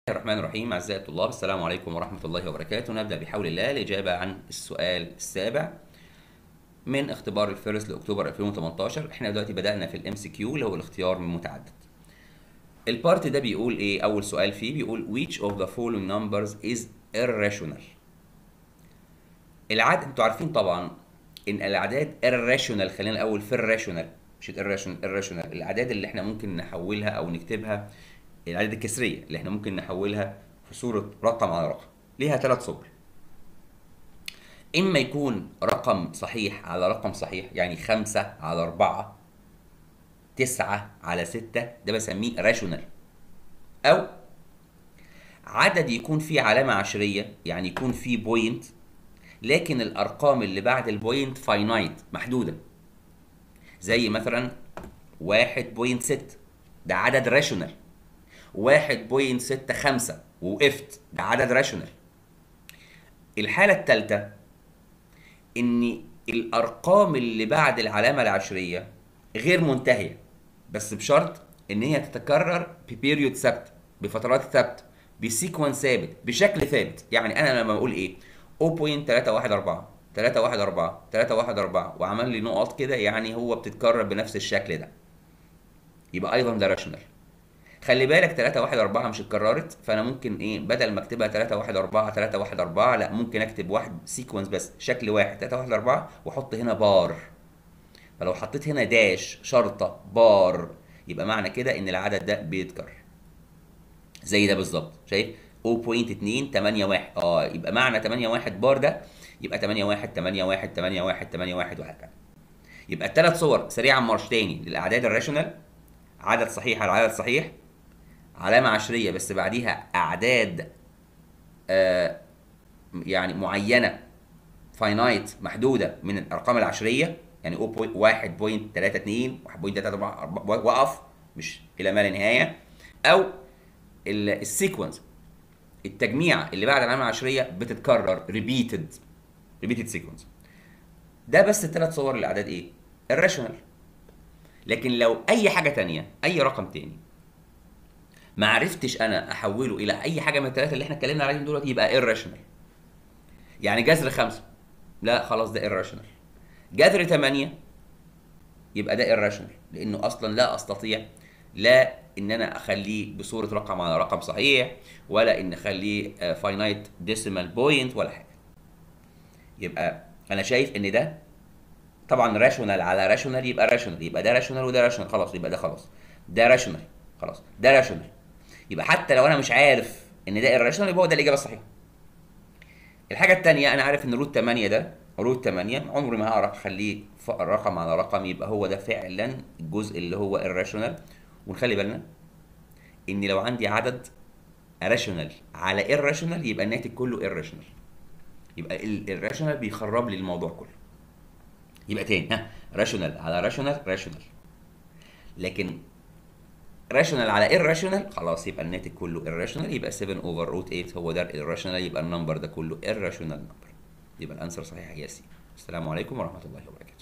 الرحمن الرحيم أعزائي الطلاب السلام عليكم ورحمة الله وبركاته نبدأ بحول الله الإجابة عن السؤال السابع من اختبار الفيرست لأكتوبر 2018 احنا دلوقتي بدأنا في الام سي كيو اللي هو الاختيار من متعدد البارت ده بيقول ايه أول سؤال فيه بيقول which of the following numbers is irrational العدد انتوا عارفين طبعا ان الاعداد irrational خلينا الاول في الراشونال مش irrational irrational الاعداد اللي احنا ممكن نحولها او نكتبها الاعداد الكسريه اللي احنا ممكن نحولها في صوره رقم على رقم ليها ثلاث صور اما يكون رقم صحيح على رقم صحيح يعني خمسة على أربعة تسعة على ستة ده بسميه راشونال أو عدد يكون فيه علامة عشرية يعني يكون فيه بوينت لكن الأرقام اللي بعد البوينت فاينايت محدودة زي مثلا واحد بوينت ست ده عدد راشونال واحد بوينت ستة خمسة ووقفت ده عدد راشونال الحالة الثالثة إن الأرقام اللي بعد العلامة العشرية غير منتهية بس بشرط إن هي تتكرر ببيريود ثابت بفترات ثابتة بسيكونس ثابت بشكل ثابت يعني أنا لما بقول إيه 0.314 314 314 وعمل لي نقط كده يعني هو بتتكرر بنفس الشكل ده يبقى أيضا ده راشونال خلي بالك 3 1 4 مش اتكررت فانا ممكن ايه بدل ما اكتبها 3 1 4 3 1 4 لا ممكن اكتب واحد سيكونس بس شكل واحد 3 1 4 واحط هنا بار فلو حطيت هنا داش شرطه بار يبقى معنى كده ان العدد ده بيتكرر زي ده بالظبط شايف 0.281 اه يبقى معنى 81 بار ده يبقى 81 81 81 81 وهكذا يبقى الثلاث صور سريعا مارش تاني للاعداد الراشونال عدد صحيح على عدد صحيح علامة عشرية بس بعديها أعداد آه يعني معينة فاينايت محدودة من الأرقام العشرية يعني 1.32 1.34 وقف مش إلى ما لا نهاية أو السيكونس التجميع اللي بعد العلامة العشرية بتتكرر ريبيتد ريبيتد سيكونس ده بس الثلاث صور للأعداد إيه؟ الراشونال لكن لو أي حاجة تانية أي رقم تاني ما عرفتش انا احوله الى اي حاجه من الثلاثه اللي احنا اتكلمنا عليهم دلوقتي يبقى irrational يعني جذر خمسة لا خلاص ده irrational جذر ثمانية يبقى ده irrational لانه اصلا لا استطيع لا ان انا اخليه بصوره رقم على رقم صحيح ولا ان اخليه فاينايت ديسيمال بوينت ولا حاجه يبقى انا شايف ان ده طبعا راشونال على راشونال يبقى راشونال يبقى ده راشونال وده راشونال خلاص يبقى ده خلاص ده راشونال خلاص ده راشونال يبقى حتى لو انا مش عارف ان ده الراشونال يبقى هو ده الاجابه الصحيحه الحاجه الثانيه انا عارف ان روت 8 ده روت 8 عمري ما هعرف اخليه رقم على رقم يبقى هو ده فعلا الجزء اللي هو الراشونال ونخلي بالنا ان لو عندي عدد راشونال على الراشونال يبقى الناتج كله الراشونال يبقى الراشونال بيخرب لي الموضوع كله يبقى تاني ها راشونال على راشونال راشونال لكن راشونال على irrational خلاص يبقى الناتج كله irrational يبقى 7 اوفر روت 8 هو ده irrational يبقى النمبر ده كله irrational نمبر يبقى الانسر صحيح هي سي السلام عليكم ورحمه الله وبركاته